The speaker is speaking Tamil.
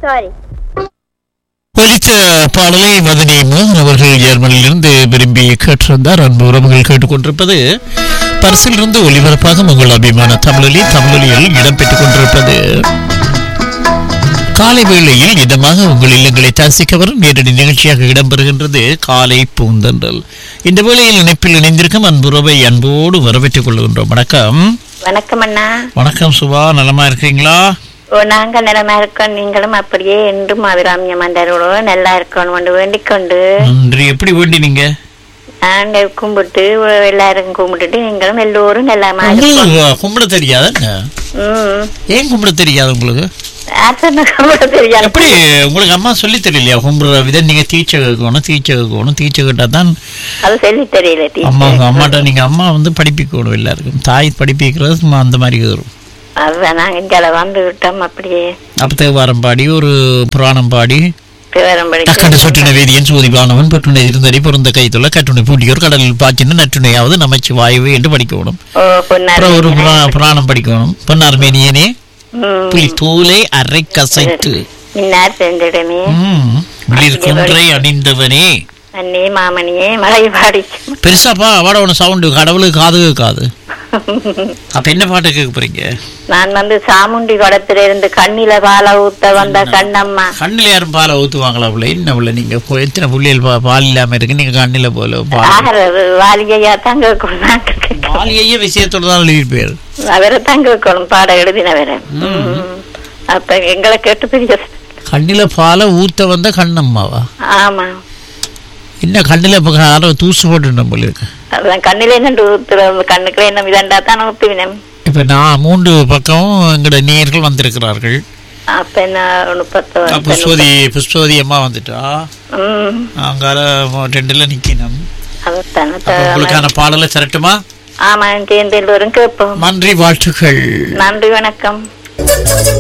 சாரி ஒலித்த பாடலை மதனி மோகன் அவர்கள் ஜெர்மனியிலிருந்து விரும்பி கேட்டிருந்தார் அன்பு உறவுகள் கேட்டுக்கொண்டிருப்பது பரிசிலிருந்து ஒலிபரப்பாக உங்கள் அபிமான தமிழொலி தமிழொலியில் இடம்பெற்றுக் கொண்டிருப்பது காலை வேளையில் இதமாக உங்கள் இல்லங்களை தாசிக்க வரும் நேரடி நிகழ்ச்சியாக இடம்பெறுகின்றது காலை பூந்தன்றல் இந்த வேளையில் இணைப்பில் இணைந்திருக்கும் அன்புறவை அன்போடு வரவேற்றுக் கொள்கின்றோம் வணக்கம் வணக்கம் அண்ணா வணக்கம் சுபா நலமா இருக்கிறீங்களா ஓ நாங்க நிலமா இருக்கோம் நீங்களும் அப்படியே என்றும் அபிராமிய மண்டலோட நல்லா இருக்கணும் கொண்டு வேண்டிக் கொண்டு நன்றி எப்படி வேண்டினீங்க நாங்க கும்பிட்டு எல்லாரும் கும்பிட்டுட்டு நீங்களும் எல்லோரும் நலமா இருக்கணும் உங்களுக்கு கும்பிட தெரியாதுங்க ம் ஏன் கும்பிட தெரியாது உங்களுக்கு யார் சொன்ன கும்பிட தெரியாது எப்படி உங்களுக்கு அம்மா சொல்லி தெரியலையா கும்பிடுற விதம் நீங்க தீச்சை கேட்கணும் தீச்சை கேட்கணும் தீச்சை கேட்டா தான் அது சொல்லி தெரியல அம்மா டீச்சர் அம்மாட்ட நீங்க அம்மா வந்து படிப்பிக்கணும் எல்லாருக்கும் தாய் படிப்பிக்கிறது சும்மா அந்த மாதிரி வரும் அதுதான் நாங்க இங்கே வந்து விட்டோம் அப்படியே அப்ப தேவாரம் பாடி ஒரு புராணம் பாடி விவரம் கண்டு சொட்டின வேதியன் சூதிபானவன் பெற்றுணை இருந்தடி பிறந்த கைத்துள்ள கட்டுணை பூட்டியோர் கடலில் பாய்ச்சின நற்றுணையாவது நமச்சு வாயுவே என்று படிக்கணும் ஓ பொன்னார் அப்புறம் ஒரு புரா- புராணம் படிக்கணும் பொன்னார் மேனியனே ம் புலி தூளை அரை கசைத்து இன்னார் செஞ்சிடமே ம், விளிர் குன்றை அணிந்தவனே அண்ணே மாமணியே மழை பாடி பெருசாப்பா வாட ஒன்று சவுண்டு கடவுளுக்கு காது கேட்காது அப்ப என்ன பாட்டு கேட்க போறீங்க நான் வந்து சாமுண்டி குளத்துல இருந்து கண்ணில பால ஊத்த வந்த கண்ணம்மா கண்ணில் யாரும் பாலை ஊத்துவாங்களா உள்ள என்ன உள்ள நீங்க போ- எத்தனை புள்ளியல் பா- பால் இல்லாம இருக்கு நீங்க கண்ணில போல பால் ஆகிறது வாலிகையா தங்க கொள்ளாங்க பாலியையே விஷயத்தோட தான் எழுதியிருப்பார் அவரை தங்க கொள்ளும் பாட எழுதினவரை அப்ப எங்களை கேட்டு பெரிய கண்ணில பாலை ஊத்த வந்த கண்ணம்மாவா ஆமா என்ன கண்ணில இப்ப யாரோ தூசு போட்டு போல இருக்கு அதான் கண்ணில என்ன ஊத்துற கண்ணுக்குள்ள என்ன இதண்டா தான் ஊத்துவினம் இப்ப நான் மூன்று பக்கம் எங்கட நேயர்கள் வந்திருக்கிறார்கள் அப்ப என்ன முப்பத்தோ புஷ்பவதி புஷ்பவதி அம்மா வந்துட்டா உம் அங்கால ரெண்டுல நிக்கணும் அதைத்தான் அப்ப உங்களுக்கான பாடலை திரட்டுமா ஆமா சேர்ந்து எல்லோரும் கேட்போம் நன்றி வாழ்த்துக்கள் நன்றி வணக்கம்